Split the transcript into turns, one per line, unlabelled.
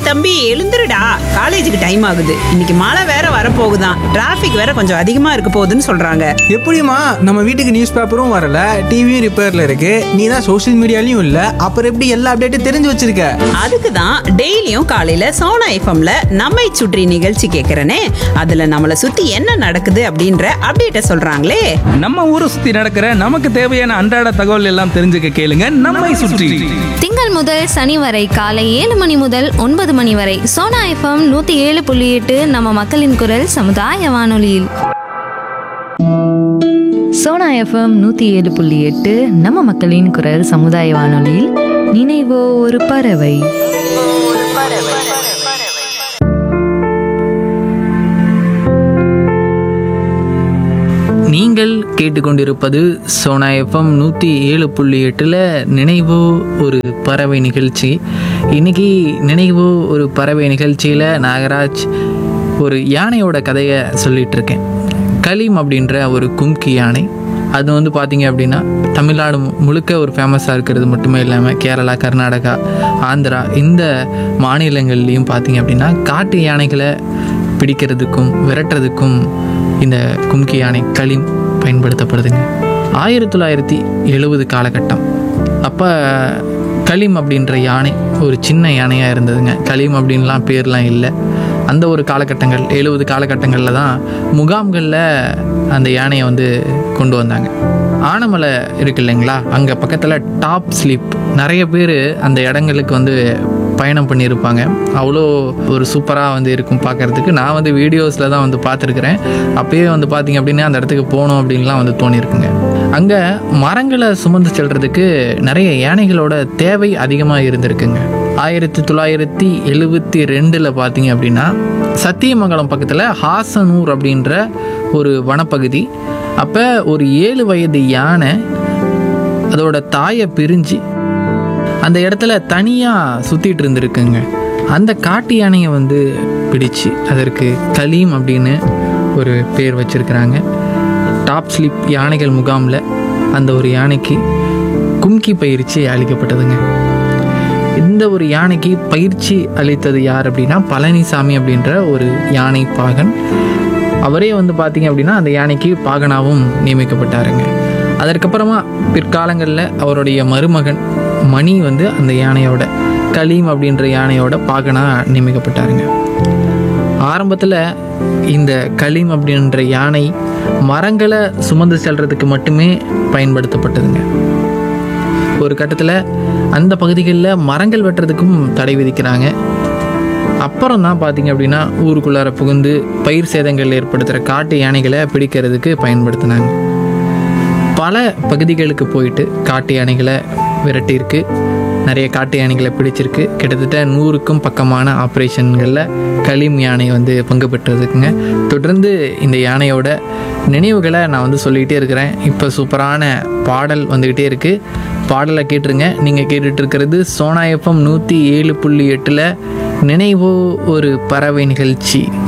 தம்பி எழுந்துருடா காலேஜுக்கு டைம் ஆகுது இன்னைக்கு மழை வேற வரப்போகுதாம் டிராஃபிக் வேற கொஞ்சம் அதிகமா இருக்க போகுதுன்னு சொல்றாங்க
எப்படிம்மா நம்ம வீட்டுக்கு நியூஸ் பேப்பரும் வரல டிவியும் ரிப்பேர்ல இருக்கு நீ தான் சோஷியல் மீடியாலையும் இல்ல அப்புறம் எப்படி எல்லா அப்டேட்டும் தெரிஞ்சு வச்சிருக்க
அதுக்கு தான் டெய்லியும் காலையில சோனா எஃப்எம்ல நம்மை சுற்றி நிகழ்ச்சி கேட்கறனே அதுல நம்மளை சுத்தி என்ன நடக்குது அப்படின்ற அப்டேட்ட சொல்றாங்களே
நம்ம ஊரை சுத்தி நடக்கிற நமக்கு தேவையான அன்றாட தகவல் எல்லாம் தெரிஞ்சுக்க கேளுங்க நம்மை சுற்றி
திங்கள் முதல் சனி வரை காலை ஏழு மணி முதல் ஒன்பது மணி வரை சோனா எஃப்எம் நூத்தி ஏழு புள்ளி எட்டு நம்ம மக்களின் குரல் சமுதாய வானொலியில்
சோனா எஃப்எம் நூற்றி ஏழு புள்ளி எட்டு நம்ம மக்களின் குரல் சமுதாய வானொலியில் நினைவோ ஒரு பறவை
நீங்கள் கேட்டுக்கொண்டிருப்பது சோனா எஃப்எம் நூற்றி ஏழு புள்ளி எட்டில் நினைவு ஒரு பறவை நிகழ்ச்சி இன்னைக்கு நினைவு ஒரு பறவை நிகழ்ச்சியில் நாகராஜ் ஒரு யானையோட கதையை சொல்லிட்டு இருக்கேன் கலீம் அப்படின்ற ஒரு கும்கி யானை அது வந்து பார்த்தீங்க அப்படின்னா தமிழ்நாடு மு- முழுக்க ஒரு ஃபேமஸாக இருக்கிறது மட்டுமே இல்லாமல் கேரளா கர்நாடகா ஆந்திரா இந்த மாநிலங்கள்லேயும் பார்த்தீங்க அப்படின்னா காட்டு யானைகளை பிடிக்கிறதுக்கும் விரட்டுறதுக்கும் இந்த கும்கி யானை களீம் பயன்படுத்தப்படுதுங்க ஆயிரத்தி தொள்ளாயிரத்தி எழுபது காலகட்டம் அப்போ களீம் அப்படின்ற யானை ஒரு சின்ன யானையாக இருந்ததுங்க களீம் அப்படின்லாம் பேர்லாம் இல்லை அந்த ஒரு காலகட்டங்கள் எழுபது காலகட்டங்களில் தான் முகாம்களில் அந்த யானையை வந்து கொண்டு வந்தாங்க ஆனமலை இருக்கு இல்லைங்களா அங்கே பக்கத்தில் டாப் ஸ்லீப் நிறைய பேர் அந்த இடங்களுக்கு வந்து பயணம் பண்ணியிருப்பாங்க அவ்வளோ ஒரு சூப்பராக வந்து இருக்கும் பார்க்கறதுக்கு நான் வந்து வீடியோஸில் தான் வந்து பார்த்துருக்குறேன் அப்பயே வந்து பார்த்தீங்க அப்படின்னா அந்த இடத்துக்கு போகணும் அப்படின்லாம் வந்து தோணியிருக்குங்க அங்கே மரங்களை சுமந்து செல்றதுக்கு நிறைய யானைகளோட தேவை அதிகமாக இருந்திருக்குங்க ஆயிரத்தி தொள்ளாயிரத்தி எழுபத்தி ரெண்டில் பார்த்தீங்க அப்படின்னா சத்தியமங்கலம் பக்கத்தில் ஹாசனூர் அப்படின்ற ஒரு வனப்பகுதி அப்போ ஒரு ஏழு வயது யானை அதோட தாயை பிரிஞ்சு அந்த இடத்துல தனியாக சுற்றிட்டு இருந்திருக்குங்க அந்த காட்டு யானையை வந்து பிடிச்சு அதற்கு கலீம் அப்படின்னு ஒரு பேர் வச்சிருக்கிறாங்க டாப் ஸ்லிப் யானைகள் முகாமில் அந்த ஒரு யானைக்கு கும்கி பயிற்சி அளிக்கப்பட்டதுங்க இந்த ஒரு யானைக்கு பயிற்சி அளித்தது யார் அப்படின்னா பழனிசாமி அப்படின்ற ஒரு யானை பாகன் அவரே வந்து பார்த்தீங்க அப்படின்னா அந்த யானைக்கு பாகனாகவும் நியமிக்கப்பட்டாருங்க அதற்கப்புறமா பிற்காலங்களில் அவருடைய மருமகன் மணி வந்து அந்த யானையோட கலீம் அப்படின்ற யானையோட பாகனாக நியமிக்கப்பட்டாருங்க ஆரம்பத்தில் இந்த கலீம் அப்படின்ற யானை மரங்களை சுமந்து செல்றதுக்கு மட்டுமே பயன்படுத்தப்பட்டதுங்க ஒரு கட்டத்தில் அந்த பகுதிகளில் மரங்கள் வெட்டுறதுக்கும் தடை விதிக்கிறாங்க அப்புறம் தான் பார்த்தீங்க அப்படின்னா ஊருக்குள்ளார புகுந்து பயிர் சேதங்கள் ஏற்படுத்துகிற காட்டு யானைகளை பிடிக்கிறதுக்கு பயன்படுத்தினாங்க பல பகுதிகளுக்கு போயிட்டு காட்டு யானைகளை விரட்டியிருக்கு நிறைய காட்டு யானைகளை பிடிச்சிருக்கு கிட்டத்தட்ட நூறுக்கும் பக்கமான ஆப்ரேஷன்களில் கலீம் யானை வந்து பங்கு பெற்றிருக்குங்க தொடர்ந்து இந்த யானையோட நினைவுகளை நான் வந்து சொல்லிக்கிட்டே இருக்கிறேன் இப்போ சூப்பரான பாடல் வந்துக்கிட்டே இருக்குது பாடலை கேட்டுருங்க நீங்கள் கேட்டுட்டு இருக்கிறது சோனா எஃப்எம் நூற்றி ஏழு புள்ளி எட்டில் நினைவோ ஒரு பறவை நிகழ்ச்சி